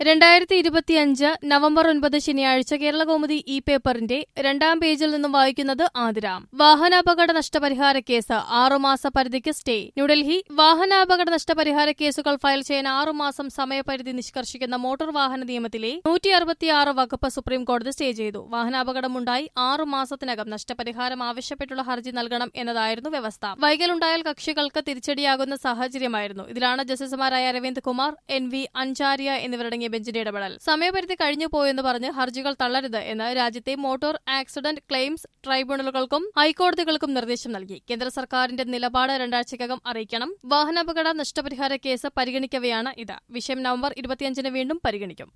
രണ്ടായിരത്തി ഇരുപത്തിയഞ്ച് നവംബർ ഒൻപത് ശനിയാഴ്ച കേരളകൗമുദി ഇ പേപ്പറിന്റെ രണ്ടാം പേജിൽ നിന്നും വായിക്കുന്നത് ആതിരാം വാഹനാപകട നഷ്ടപരിഹാര കേസ് ആറുമാസ പരിധിക്ക് സ്റ്റേ ന്യൂഡൽഹി വാഹനാപകട നഷ്ടപരിഹാര കേസുകൾ ഫയൽ ചെയ്യാൻ ആറുമാസം സമയപരിധി നിഷ്കർഷിക്കുന്ന മോട്ടോർ വാഹന നിയമത്തിലെ നൂറ്റി അറുപത്തിയാറ് വകുപ്പ് സുപ്രീം കോടതി സ്റ്റേ ചെയ്തു വാഹനാപകടമുണ്ടായി ആറു മാസത്തിനകം നഷ്ടപരിഹാരം ആവശ്യപ്പെട്ടുള്ള ഹർജി നൽകണം എന്നതായിരുന്നു വ്യവസ്ഥ വൈകലുണ്ടായാൽ കക്ഷികൾക്ക് തിരിച്ചടിയാകുന്ന സാഹചര്യമായിരുന്നു ഇതിലാണ് ജസ്റ്റിസുമാരായ അരവിന്ദ് കുമാർ എൻ വി അൻചാരിയ എന്നിവരടങ്ങിയ ബെഞ്ചിന്റെ ഇടപെടൽ സമയപരിധി കഴിഞ്ഞു പോയെന്ന് പറഞ്ഞ് ഹർജികൾ തള്ളരുത് എന്ന് രാജ്യത്തെ മോട്ടോർ ആക്സിഡന്റ് ക്ലെയിംസ് ട്രൈബ്യൂണലുകൾക്കും ഹൈക്കോടതികൾക്കും നിർദ്ദേശം നൽകി കേന്ദ്ര സർക്കാരിന്റെ നിലപാട് രണ്ടാഴ്ചയ്ക്കകം അറിയിക്കണം വാഹനാപകട നഷ്ടപരിഹാര കേസ് പരിഗണിക്കവെയാണ് ഇത് വിഷയം നവംബർ ഇരുപത്തിയഞ്ചിന് വീണ്ടും പരിഗണിക്കും